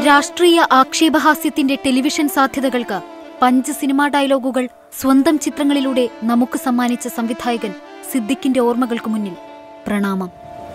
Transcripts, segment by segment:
രാഷ്ട്രീയ ആക്ഷേപഹാസ്യത്തിന്റെ ടെലിവിഷൻ സാധ്യതകൾക്ക് പഞ്ച് സിനിമാ ഡയലോഗുകൾ സ്വന്തം ചിത്രങ്ങളിലൂടെ നമുക്ക് സമ്മാനിച്ച സംവിധായകൻ സിദ്ദിഖിന്റെ ഓർമ്മകൾക്ക് മുന്നിൽ പ്രണാമം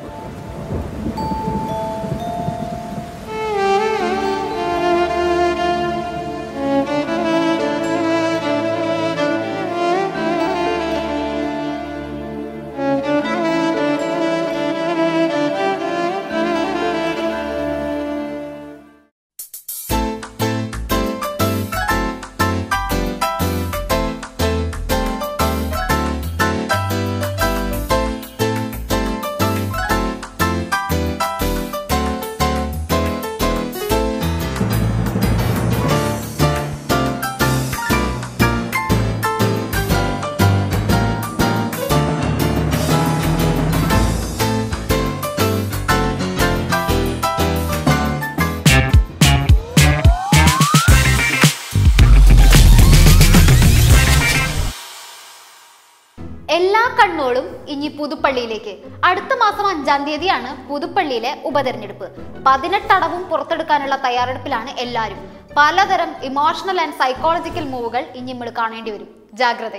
എല്ലാ കണ്ണോളും ഇനി പുതുപ്പള്ളിയിലേക്ക് അടുത്ത മാസം അഞ്ചാം തീയതിയാണ് പുതുപ്പള്ളിയിലെ ഉപതെരഞ്ഞെടുപ്പ് പതിനെട്ടടവും പുറത്തെടുക്കാനുള്ള തയ്യാറെടുപ്പിലാണ് എല്ലാവരും പലതരം ഇമോഷണൽ ആൻഡ് സൈക്കോളജിക്കൽ മൂവുകൾ ഇനി നമ്മൾ കാണേണ്ടി വരും ജാഗ്രത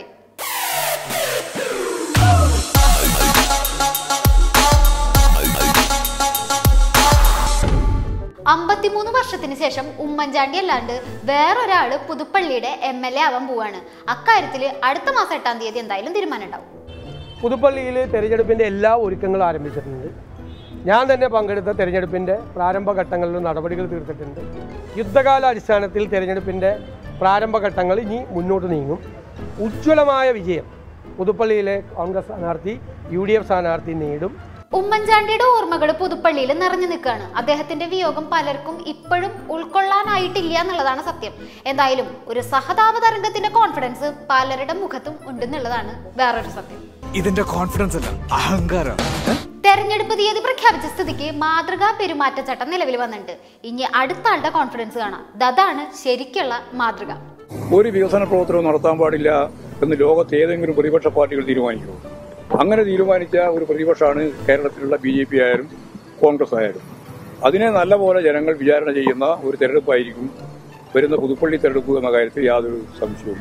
അമ്പത്തിമൂന്ന് വർഷത്തിന് ശേഷം ഉമ്മൻചാണ്ടി അല്ലാണ്ട് വേറൊരാള് പുതുപ്പള്ളിയുടെ എം എൽ എ ആവാൻ പോവാണ് അക്കാര്യത്തിൽ അടുത്ത മാസം എട്ടാം തീയതി എന്തായാലും തീരുമാനം ഉണ്ടാവും പുതുപ്പള്ളിയിൽ തെരഞ്ഞെടുപ്പിൻ്റെ എല്ലാ ഒരുക്കങ്ങളും ആരംഭിച്ചിട്ടുണ്ട് ഞാൻ തന്നെ പങ്കെടുത്ത തെരഞ്ഞെടുപ്പിൻ്റെ പ്രാരംഭഘട്ടങ്ങളിലും നടപടികൾ തീർത്തിട്ടുണ്ട് യുദ്ധകാല അടിസ്ഥാനത്തിൽ തെരഞ്ഞെടുപ്പിൻ്റെ പ്രാരംഭഘട്ടങ്ങൾ ഇനി മുന്നോട്ട് നീങ്ങും ഉജ്ജ്വലമായ വിജയം പുതുപ്പള്ളിയിലെ കോൺഗ്രസ് സ്ഥാനാർത്ഥി യു ഡി എഫ് സ്ഥാനാർത്ഥി നേടും ഉമ്മൻചാണ്ടിയുടെ ഓർമ്മകൾ പുതുപ്പള്ളിയിൽ നിറഞ്ഞു നിൽക്കുകയാണ് അദ്ദേഹത്തിന്റെ വിയോഗം പലർക്കും ഇപ്പോഴും ഉൾക്കൊള്ളാനായിട്ടില്ല എന്നുള്ളതാണ് സത്യം എന്തായാലും ഒരു സഹതാപ തരംഗത്തിന്റെ കോൺഫിഡൻസ് പലരുടെ മുഖത്തും ഉണ്ടെന്നുള്ളതാണ് വേറൊരു സത്യം ഇതിന്റെ കോൺഫിഡൻസ് അല്ല അഹങ്കാരം തെരഞ്ഞെടുപ്പ് തീയതി പ്രഖ്യാപിച്ച സ്ഥിതിക്ക് മാതൃകാ പെരുമാറ്റച്ചട്ടം നിലവിൽ വന്നിട്ടുണ്ട് ഇനി അടുത്ത ആളുടെ കോൺഫിഡൻസ് കാണാം അതാണ് ശരിക്കുള്ള മാതൃക ഒരു വികസന പ്രവർത്തനവും നടത്താൻ പാടില്ല എന്ന് ലോകത്ത് ഏതെങ്കിലും പ്രതിപക്ഷ പാർട്ടികൾ തീരുമാനിക്കുമോ അങ്ങനെ തീരുമാനിച്ച ഒരു പ്രതിപക്ഷമാണ് കേരളത്തിലുള്ള ബി ജെ പി ആയാലും കോൺഗ്രസ് ആയാലും അതിനെ നല്ലപോലെ ജനങ്ങൾ വിചാരണ ചെയ്യുന്ന ഒരു തെരഞ്ഞെടുപ്പായിരിക്കും വരുന്ന പുതുപ്പള്ളി തെരഞ്ഞെടുപ്പ് എന്ന കാര്യത്തിൽ യാതൊരു സംശയവും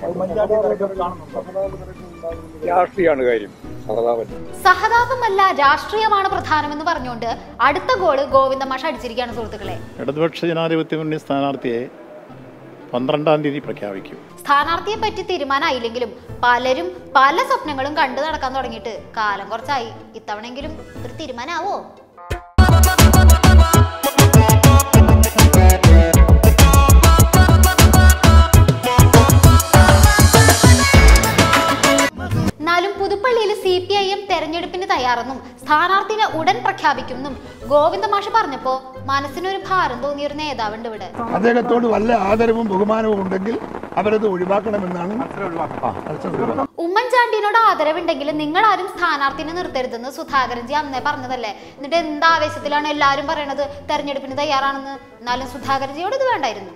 രാഷ്ട്രീയമാണ് കാര്യം സഹതാപല്ല സഹതാപമല്ല രാഷ്ട്രീയമാണ് പ്രധാനമെന്ന് പറഞ്ഞുകൊണ്ട് അടുത്ത ഗോള് ഗോവിന്ദമാഷ് അടിച്ചിരിക്കുകയാണ് സുഹൃത്തുക്കളെ ഇടതുപക്ഷ ജനാധിപത്യ മുന്നണി സ്ഥാനാർത്ഥിയെ പന്ത്രണ്ടാം തീയതി പ്രഖ്യാപിക്കും സ്ഥാനാർത്ഥിയെ പറ്റി തീരുമാനമായില്ലെങ്കിലും പലരും പല സ്വപ്നങ്ങളും കണ്ടു നടക്കാൻ തുടങ്ങിയിട്ട് കാലം കുറച്ചായി ഇത്തവണെങ്കിലും ഒരു തീരുമാനമാവോ എന്നാലും പുതുപ്പള്ളിയിൽ സി പി ഐ എം തെരഞ്ഞെടുപ്പിന് തയ്യാറെന്നും സ്ഥാനാർത്ഥിനെ ഉടൻ പ്രഖ്യാപിക്കുമെന്നും ഗോവിന്ദമാഷ് പറഞ്ഞപ്പോ മനസ്സിനൊരു ഭാരം തോന്നിയ ഒരു നേതാവുണ്ട് ഇവിടെ അദ്ദേഹത്തോട് വല്ല ആദരവും ബഹുമാനവും ഉണ്ടെങ്കിൽ അവരത് ഒഴിവാക്കണമെന്നാണ് ആ, അത് ഒഴിവാക്കണം. ഉമ്മൻചാണ്ടിനോട് ആദരവുണ്ടെങ്കിൽ നിങ്ങൾ ആരും സ്ഥാനാർത്ഥിനെ നിർത്തരുതെന്ന് സുധാകരൻജി അന്നേ പറഞ്ഞതല്ലേ എന്നിട്ട് എന്ത് ആവേശത്തിലാണ് എല്ലാവരും പറയണത് തെരഞ്ഞെടുപ്പിന് തയ്യാറാണെന്ന് എന്നാലും സുധാകരൻജിയോട് ഇത് വേണ്ടായിരുന്നു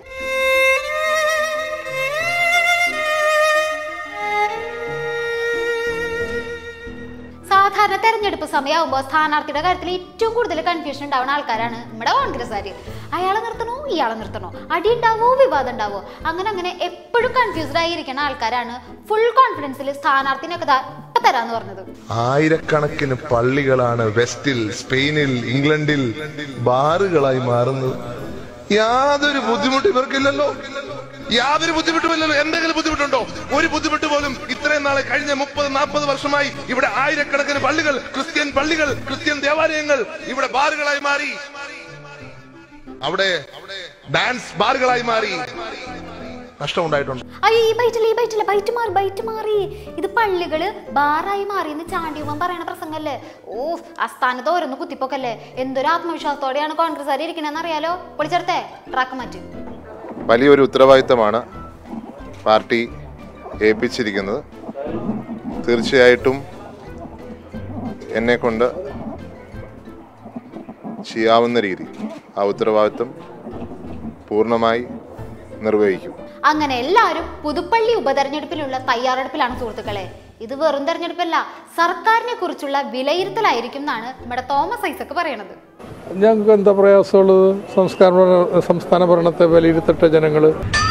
സാധാരണ തെരഞ്ഞെടുപ്പ് സമയമാകുമ്പോൾ സ്ഥാനാർത്ഥിയുടെ കാര്യത്തിൽ ഏറ്റവും കൂടുതൽ കൺഫ്യൂഷൻ ഉണ്ടാവുന്ന ആൾക്കാരാണ് നമ്മുടെ കോൺഗ്രസ്സുകാർ അയാളെ നിർത്തണോ ഇയാളെ നിർത്തണോ അടി ഉണ്ടാവോ വിവാദം ഉണ്ടാവോ അങ്ങനെ അങ്ങനെ എപ്പോഴും കൺഫ്യൂസ്ഡ് ആയിരിക്കുന്ന ആൾക്കാരാണ് ഫുൾ കോൺഫിഡൻസിൽ സ്ഥാനാർത്ഥിനൊക്കെ ദാ ഇപ്പൊ തരാന്ന് പറഞ്ഞത് ആയിരക്കണക്കിന് പള്ളികളാണ് വെസ്റ്റിൽ സ്പെയിനിൽ ഇംഗ്ലണ്ടിൽ ബാറുകളായി മാറുന്നത് യാതൊരു ബുദ്ധിമുട്ട് ഇവർക്കില്ലല്ലോ യാതൊരു ബുദ്ധിമുട്ടുമില്ലല്ലോ എന്തെങ്കിലും ബുദ്ധിമുട്ടുണ്ടോ ഒരു ബുദ്ധിമുട്ട് പോലും ഇത്രയും നാളെ കഴിഞ്ഞ മുപ്പത് നാൽപ്പത് വർഷമായി ഇവിടെ ആയിരക്കണക്കിന് പള്ളികൾ ക്രിസ്ത്യൻ പള്ളികൾ ക്രിസ്ത്യൻ ദേവാലയങ്ങൾ ഇവിടെ ബാറുകളായി മാറി അവിടെ ഡാൻസ് ബാറുകളായി മാറി നഷ്ടമുണ്ടായിട്ടുണ്ട് അയ്യോ ഈ ബൈറ്റില്ല ഈ ബൈറ്റില്ല ബൈറ്റ് മാറി ബൈറ്റ് മാറി ഇത് പള്ളികള് ബാറായി മാറി എന്ന് ചാണ്ടിയുമ്മൻ പറയണ പ്രസംഗല്ലേ ഓ അസ്ഥാനത്ത് ഓരോന്ന് കുത്തിപ്പൊക്കല്ലേ എന്തൊരു ആത്മവിശ്വാസത്തോടെയാണ് കോൺഗ്രസ്സുകാർ ഇരിക്കണെന്ന് അറിയാലോ പൊളിച്ചെടുത്തേ ട്രാക്ക് മാറ്റി വലിയൊരു ഉത്തരവാദിത്തമാണ് പാർട്ടി ഏൽപ്പിച്ചിരിക്കുന്നത് തീർച്ചയായിട്ടും എന്നെ കൊണ്ട് ചെയ്യാവുന്ന രീതി ആ ഉത്തരവാദിത്തം പൂർണ്ണമായി നിർവഹിക്കും അങ്ങനെ എല്ലാവരും പുതുപ്പള്ളി ഉപതെരഞ്ഞെടുപ്പിലുള്ള തയ്യാറെടുപ്പിലാണ് സുഹൃത്തുക്കളെ ഇത് വെറും തെരഞ്ഞെടുപ്പല്ല സർക്കാരിനെ കുറിച്ചുള്ള വിലയിരുത്തലായിരിക്കും എന്നാണ് നമ്മുടെ തോമസ് ഐസക്ക് പറയണത് ഞങ്ങൾക്ക് എന്താ പ്രയാസമുള്ളത് സംസ്കാര ഭരണ- സംസ്ഥാന ഭരണത്തെ വിലയിരുത്തട്ടെ ജനങ്ങൾ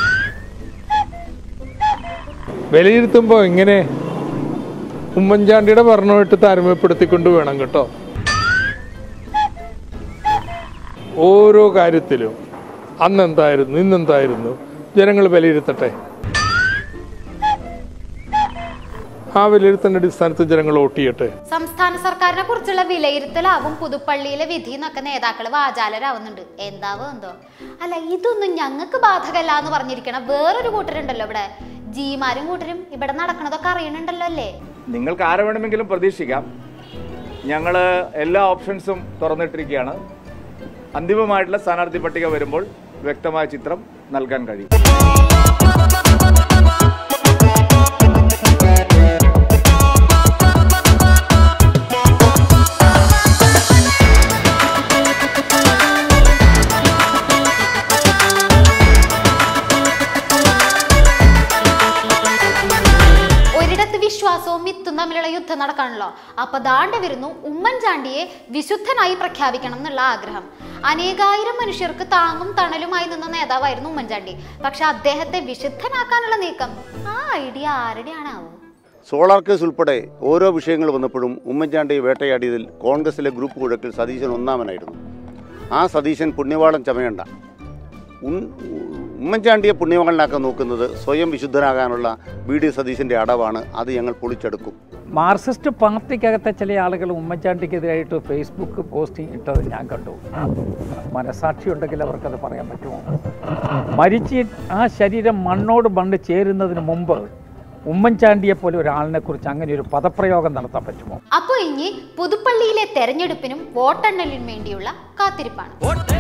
വിലയിരുത്തുമ്പോൾ എങ്ങനെ ഉമ്മൻചാണ്ടിയുടെ ഭരണമായിട്ട് താരതമ്യപ്പെടുത്തിക്കൊണ്ട് വേണം കേട്ടോ ഓരോ കാര്യത്തിലും അന്നെന്തായിരുന്നു ഇന്നെന്തായിരുന്നു ജനങ്ങൾ വിലയിരുത്തട്ടെ ആ വിലയിരുത്തലിന്റെ അടിസ്ഥാനത്തിൽ ജനങ്ങൾ വോട്ട് ചെയ്യട്ടെ സംസ്ഥാന സർക്കാരിനെ കുറിച്ചുള്ള വിലയിരുത്തലാവും പുതുപ്പള്ളിയിലെ വിധി എന്നൊക്കെ നേതാക്കൾ വാചാലരാവുന്നുണ്ട് എന്താവോ എന്തോ അല്ല ഇതൊന്നും ഞങ്ങൾക്ക് ബാധകല്ല എന്ന് പറഞ്ഞിരിക്കണ വേറൊരു കൂട്ടരുണ്ടല്ലോ ഇവിടെ ജീമാരും കൂട്ടരും ഇവിടെ നടക്കണതൊക്കെ അറിയണുണ്ടല്ലോ അല്ലേ നിങ്ങൾക്ക് ആരെ വേണമെങ്കിലും പ്രതീക്ഷിക്കാം ഞങ്ങൾ എല്ലാ ഓപ്ഷൻസും തുറന്നിട്ടിരിക്കുകയാണ് അന്തിമമായിട്ടുള്ള സ്ഥാനാർത്ഥി പട്ടിക വരുമ്പോൾ വ്യക്തമായ ചിത്രം നൽകാൻ കഴിയും ഒരിടത്ത് വിശ്വാസവും മിത്തും തമ്മിലുള്ള യുദ്ധം നടക്കാണല്ലോ അപ്പൊ ദാണ്ട വരുന്നു ഉമ്മൻചാണ്ടിയെ വിശുദ്ധനായി പ്രഖ്യാപിക്കണം എന്നുള്ള ആഗ്രഹം അനേകായിരം മനുഷ്യർക്ക് താങ്ങും തണലുമായി നിന്ന നേതാവായിരുന്നു ഉമ്മൻചാണ്ടി പക്ഷെ അദ്ദേഹത്തെ വിശുദ്ധനാക്കാനുള്ള നീക്കം ആ ഐഡിയ ആരുടെയാണാവോ സോളാർ കേസ് ഉൾപ്പെടെ ഓരോ വിഷയങ്ങൾ വന്നപ്പോഴും ഉമ്മൻചാണ്ടിയെ വേട്ടയാടിയതിൽ കോൺഗ്രസിലെ ഗ്രൂപ്പ് കുഴക്കിൽ സതീശൻ ഒന്നാമനായിരുന്നു ആ സതീശൻ പുണ്യവാളം ചമയണ്ട ഉൺ- ഉമ്മൻചാണ്ടിയെ പുണ്യവാളനാക്കാൻ നോക്കുന്നത് സ്വയം വിശുദ്ധനാകാനുള്ള വി ഡി സതീശൻ്റെ അടവാണ് അത് ഞങ്ങൾ പൊളിച്ചെടുക്കും മാർക്സിസ്റ്റ് പാർട്ടിക്കകത്തെ ചില ആളുകൾ ഉമ്മൻചാണ്ടിക്കെതിരായിട്ട് ഫേസ്ബുക്ക് പോസ്റ്റിംഗ് ഇട്ടത് ഞാൻ കണ്ടു മനസാക്ഷി ഉണ്ടെങ്കിൽ അവർക്കത് പറയാൻ പറ്റുമോ മരിച്ച് ആ ശരീരം മണ്ണോട് മണ്ണ് ചേരുന്നതിന് മുമ്പ് ഉമ്മൻചാണ്ടിയെ പോലെ ഒരാളിനെ കുറിച്ച് അങ്ങനെ ഒരു പദപ്രയോഗം നടത്താൻ പറ്റുമോ അപ്പൊ ഇനി പുതുപ്പള്ളിയിലെ തെരഞ്ഞെടുപ്പിനും വോട്ടെണ്ണലിനും വേണ്ടിയുള്ള കാത്തിരിപ്പാണ്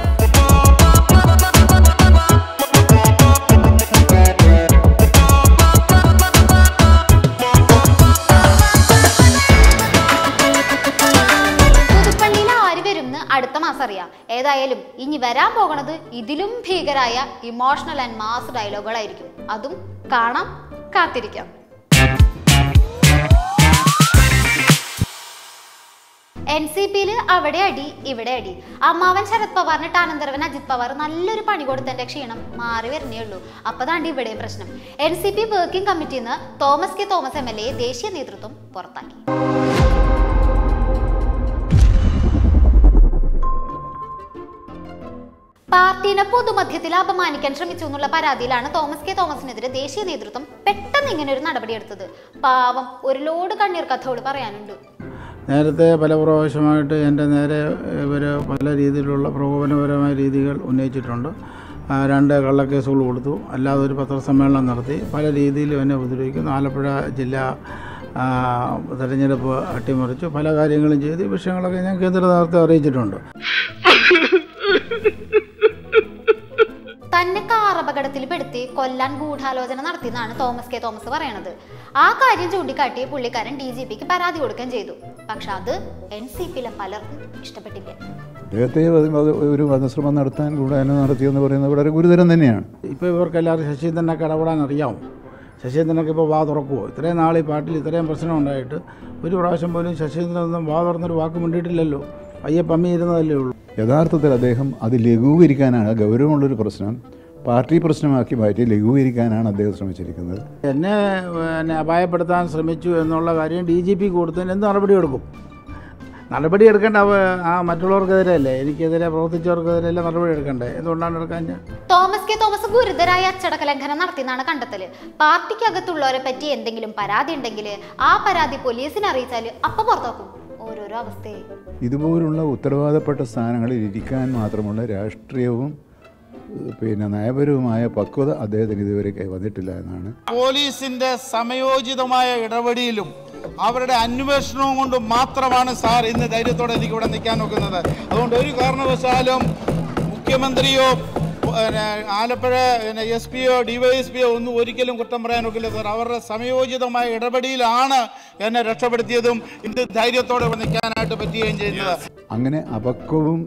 പുതുപ്പള്ളിയിൽ ആര് വരുംന്ന് അടുത്ത മാസം അറിയാം ഏതായാലും ഇനി വരാൻ പോകണത് ഇതിലും ഭീകരായ ഇമോഷണൽ ആൻഡ് മാസ് ഡയലോഗുകളായിരിക്കും അതും കാണാം കാത്തിരിക്കാം എൻ സി പിയിൽ അവിടെ അടി ഇവിടെ അടി അമ്മാവൻ ശരത് പവാറിന് ടാനന്തരവൻ അജിത് പവാർ നല്ലൊരു പണി കൊടുത്തതിന്റെ ക്ഷീണം മാറി വരുന്നേ ഉള്ളൂ അപ്പൊ താണ്ടി ഇവിടെ പ്രശ്നം എൻ സി പി വർക്കിംഗ് കമ്മിറ്റിയിൽ നിന്ന് Thomas K Thomas M L A ദേശീയ നേതൃത്വം പുറത്താക്കി പാർട്ടിനെ പൊതുമധ്യത്തിൽ അപമാനിക്കാൻ ശ്രമിച്ചു എന്നുള്ള പരാതിയിലാണ് തോമസ് കെ തോമസിനെതിരെ ദേശീയ നേതൃത്വം പെട്ടെന്ന് ഇങ്ങനെ ഒരു നടപടിയെടുത്തത് പാവം ഒരു ലോഡ് കണ്ണീർ കഥോട് പറയാനുണ്ട് നേരത്തെ പല പ്രാവശ്യമായിട്ട് എൻ്റെ നേരെ ഇവർ പല രീതിയിലുള്ള പ്രകോപനപരമായ രീതികൾ ഉന്നയിച്ചിട്ടുണ്ട് ആ, രണ്ട് കള്ളക്കേസുകൾ കൊടുത്തു അല്ലാതെ ഒരു പത്രസമ്മേളനം നടത്തി പല രീതിയിലും എന്നെ ഉപദ്രവിക്കുന്നു ആലപ്പുഴ ജില്ലാ ആ, തെരഞ്ഞെടുപ്പ് അട്ടിമറിച്ചു പല കാര്യങ്ങളും ചെയ്ത് ഈ വിഷയങ്ങളൊക്കെ ഞാൻ കേന്ദ്ര നേതൃത്വത്തെ അറിയിച്ചിട്ടുണ്ട് തന്നെ കാർ അപകടത്തിൽ പെടുത്തി കൊല്ലാൻ ഗൂഢാലോചന നടത്തിയെന്നാണ് തോമസ് കെ തോമസ് പറയണത് ആ കാര്യം ചൂണ്ടിക്കാട്ടി പുള്ളിക്കാരൻ ഡി ജി പിക്ക് പരാതി കൊടുക്കുകയും ചെയ്തു പക്ഷെ അത് എൻ സി പിയിലെ പലർക്കും ഇഷ്ടപ്പെട്ടില്ല അദ്ദേഹത്തെ വധ- വധ- ഒരു വധശ്രമം നടത്താൻ ഗൂഢാലോചന നടത്തിയെന്ന് പറയുന്നത് വളരെ ഗുരുതരം തന്നെയാണ് ഇപ്പോൾ ഇവർക്കെല്ലാവരും ശശീന്ദ്രനൊക്കെ ഇടപെടാൻ അറിയാവും ശശീന്ദ്രനൊക്കെ ഇപ്പോൾ വാ തുറക്കുമോ ഇത്രയും നാൾ ഈ പാർട്ടിയിൽ ഇത്രയും പ്രശ്നം ഉണ്ടായിട്ട് ഒരു പ്രാവശ്യം പോലും ശശീന്ദ്രനൊന്നും വാ തുറന്നൊരു വാക്ക് മിണ്ടിയിട്ടില്ലല്ലോ പയ്യെ പമ്മി ഇരുന്നതല്ലേ ഉള്ളൂ യഥാർത്ഥത്തിൽ അദ്ദേഹം അത് ലഘൂകരിക്കാനാണ് ഗൗരവമുള്ളൊരു പ്രശ്നം പാർട്ടി പ്രശ്നമാക്കി മാറ്റി ലഘൂകരിക്കാനാണ് അദ്ദേഹം ശ്രമിച്ചിരിക്കുന്നത് എന്നെ പിന്നെ അപായപ്പെടുത്താൻ ശ്രമിച്ചു എന്നുള്ള കാര്യം ഡി ജി പി കൊടുത്തതിന് എന്ത് നടപടി എടുക്കും നടപടി എടുക്കേണ്ട അവ- ആ മറ്റുള്ളവർക്കെതിരെ അല്ലേ എനിക്കെതിരെ പ്രവർത്തിച്ചവർക്കെതിരെ അല്ലേ നടപടി എടുക്കണ്ടേ എന്തുകൊണ്ടാണ് എടുക്കാൻ ഞാൻ തോമസ് കെ തോമസ് ഗുരുതരായ അച്ചടക്ക ലംഘനം നടത്തിയെന്നാണ് കണ്ടെത്തല് പാർട്ടിക്കകത്തുള്ളവരെ പറ്റി എന്തെങ്കിലും പരാതി ഉണ്ടെങ്കിൽ ആ പരാതി പോലീസിനെ അറിയിച്ചാൽ അപ്പൊ പുറത്താക്കും ഓരോരോ അവസ്ഥയെ ഇതുപോലുള്ള ഉത്തരവാദപ്പെട്ട സ്ഥാനങ്ങളിൽ ഇരിക്കാൻ മാത്രമുള്ള രാഷ്ട്രീയവും ഏഹ്, പിന്നെ നയപരവുമായ പക്വത അദ്ദേഹത്തിന് ഇതുവരെ കൈ വന്നിട്ടില്ല എന്നാണ് പോലീസിന്റെ സമയോചിതമായ ഇടപെടലും അവരുടെ അന്വേഷണവും കൊണ്ട് മാത്രമാണ് സാർ ഇന്ന് ധൈര്യത്തോടെ എനിക്ക് ഇവിടെ നിൽക്കാൻ നോക്കുന്നത് അതുകൊണ്ട് ഒരു കാരണവശാലും മുഖ്യമന്ത്രിയോ പിന്നെ ആലപ്പുഴ എസ് പിയോ ഡിവൈഎസ് പിയോ ഒന്നും ഒരിക്കലും കുറ്റം പറയാൻ ഒക്കില്ല സാർ അവരുടെ സമയോചിതമായ ഇടപെടലാണ് എന്നെ രക്ഷപ്പെടുത്തിയതും ഇന്ന് ധൈര്യത്തോടെ ഇവിടെ നിൽക്കാനായിട്ട് പറ്റുകയും ചെയ്യുന്നത് അങ്ങനെ അപക്വവും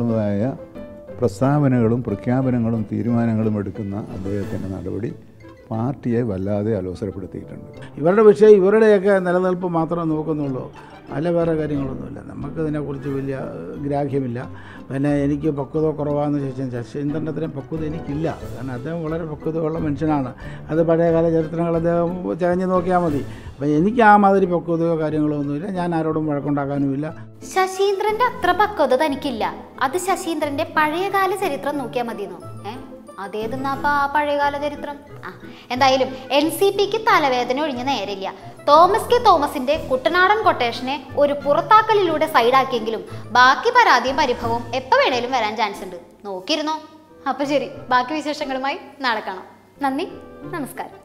അനവസരത്തിലുമുള്ളതായ പ്രസ്താവനകളും പ്രഖ്യാപനങ്ങളും തീരുമാനങ്ങളും എടുക്കുന്ന അദ്ദേഹത്തിൻ്റെ നടപടി പാർട്ടിയെ വല്ലാതെ അലോസരപ്പെടുത്തിയിട്ടുണ്ട് ഇവരുടെ വിഷയം ഇവരുടെയൊക്കെ നിലനിൽപ്പ് മാത്രമേ നോക്കുന്നുള്ളൂ അല്ല വേറെ കാര്യങ്ങളൊന്നുമില്ല നമുക്ക് ഇതിനെക്കുറിച്ച് വലിയ ഏഹ്, ഗ്രാഹ്യമില്ല പിന്നെ എനിക്ക് പക്വത കുറവാന്ന് ചോദിച്ചാൽ ശശീന്ദ്രൻ്റെ അത്രയും പക്വത എനിക്കില്ല കാരണം അദ്ദേഹം വളരെ പക്വതയുള്ള മനുഷ്യനാണ് അത് പഴയകാല ചരിത്രങ്ങൾ അദ്ദേഹം ചകഞ്ഞ് നോക്കിയാൽ മതി അപ്പം എനിക്ക് ആ മാതിരി പക്വതയോ കാര്യങ്ങളോ ഒന്നുമില്ല ഞാൻ ആരോടും വഴക്കുണ്ടാക്കാനുമില്ല ശശീന്ദ്രന്റെ അത്ര പക്വത തനിക്കില്ല അത് ശശീന്ദ്രന്റെ പഴയകാല ചരിത്രം നോക്കിയാൽ മതിയെന്നോ ഏ അതേതെന്നാപ്പ ആ പഴയകാല ചരിത്രം ആ എന്തായാലും എൻ സി പിക്ക് തലവേദന ഒഴിഞ്ഞ് നേരില്ല തോമസ് കെ തോമസിന്റെ കുട്ടനാടൻ കൊട്ടേഷനെ ഒരു പുറത്താക്കലിലൂടെ സൈഡാക്കിയെങ്കിലും ബാക്കി പരാതിയും പരിഭവവും എപ്പോൾ വേണേലും വരാൻ ചാൻസ് ഉണ്ട് നോക്കിയിരുന്നോ അപ്പൊ ശരി ബാക്കി വിശേഷങ്ങളുമായി നാളെ കാണാം നന്ദി നമസ്കാരം